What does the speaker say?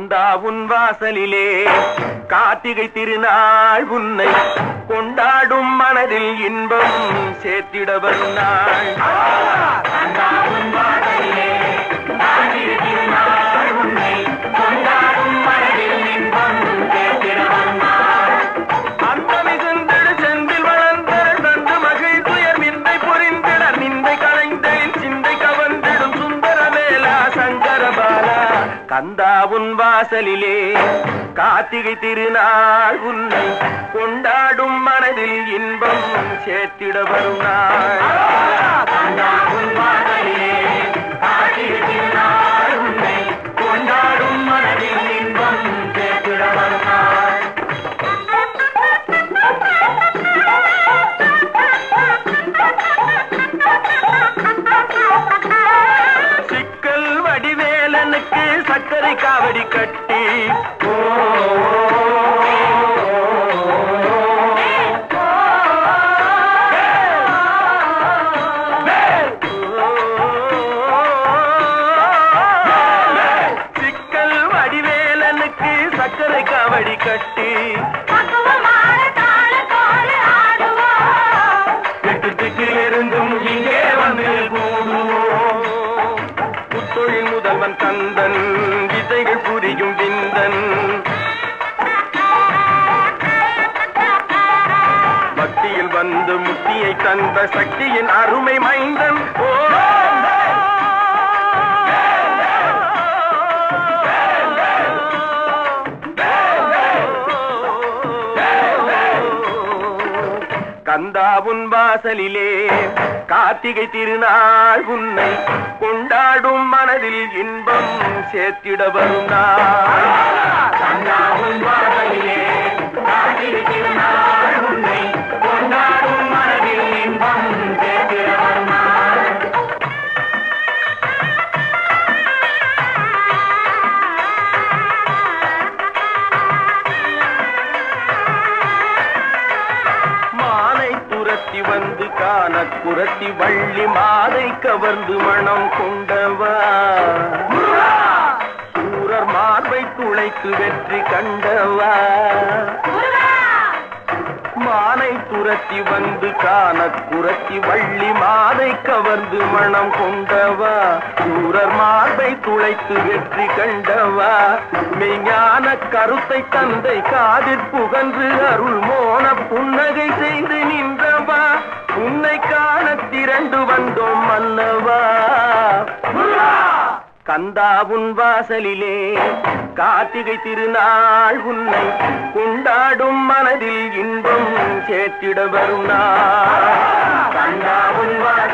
கந்தா உன் வாசலிலே கார்த்திகை திருநாள் உன்னை கொண்டாடும் மனதில் இன்பம் சேர்த்திட வரும் நாள் கந்தா உன் வாசலிலே கார்த்திகை திருநாள் உன்னை கொண்டாடும் மனதில் இன்பம் சேர்த்திட வரும் நாள் அந்த மிகுந்திடு செந்தில் வளர்ந்தரள் தந்து மகிழ் துயர் நிந்தை பொறிந்திடர் நிந்தை களைந்தலின் சிந்தை கவர்ந்திடும் சுந்தர மேலா சங்கர பாலா கந்தா உன் வாசலிலே கார்த்திகை திருநாள் உன்னை கொண்டாடும் மனதில் இன்பம் சேர்த்திட வரும் நாள் கந்தா உன் வாசலிலே கார்த்திகை திருநாள் உன்னை கொண்டாடும் மனதில் இன்பம் சேர்த்திட வரும் நாள் சிக்கல் வடிவேலனுக்கு சர்க்கரை காவடி கட்டி ஓ, சிக்கல் வடிவேலனுக்கு சர்க்கரை காவடி கட்டி பக்குவமான தாளத்தோடு ஆடுவோம். எட்டு திக்கில் இருந்தும் இங்கே வந்து கூடுவோம் புத்தொழில் முதல்வன் கந்தன் விதைகள் புரியும் விந்தன் பக்தியில் வந்து முக்தியை தந்த சக்தியின் அருமை மைந்தன் ஓ கந்தா உன் வாசலிலே கார்த்திகை திருநாள் உன்னை கொண்டாடும் மனதில் இன்பம் சேர்த்திட வரும் நாள் கந்தா உன் வாசலிலே கார்த்திகை திருநாள் உன்னை கொண்டாடும் மனதில் இன்பம் சேர்த்திட வரும் நாள் மாலை துரத்தி வந்து காண குரத்தி வள்ளி மாலை கவர்ந்து மனம் கொண்டவா சூரர் மார்பை துளைத்து வெற்றி கண்டவா மானை துரத்தி வந்து காண குரத்தி வள்ளி மாதை கவர்ந்து மனம் கொண்டவா சூரர் மார்பை துளைத்து வெற்றி கண்டவா மெய்ஞான கருத்தை தந்தை காதிற் புகன்று அருள் மோன புன்னகை செய்து நின்றவா உன்னை காண திரண்டு வந்தோம் மன்னவா கந்தா உன் வாசலிலே கார்த்திகை திருநாள் உன்னை கொண்டாடும் மனதில் இன்பம் சேர்த்திட வரும் நாள் கந்தா உன் வாசலிலே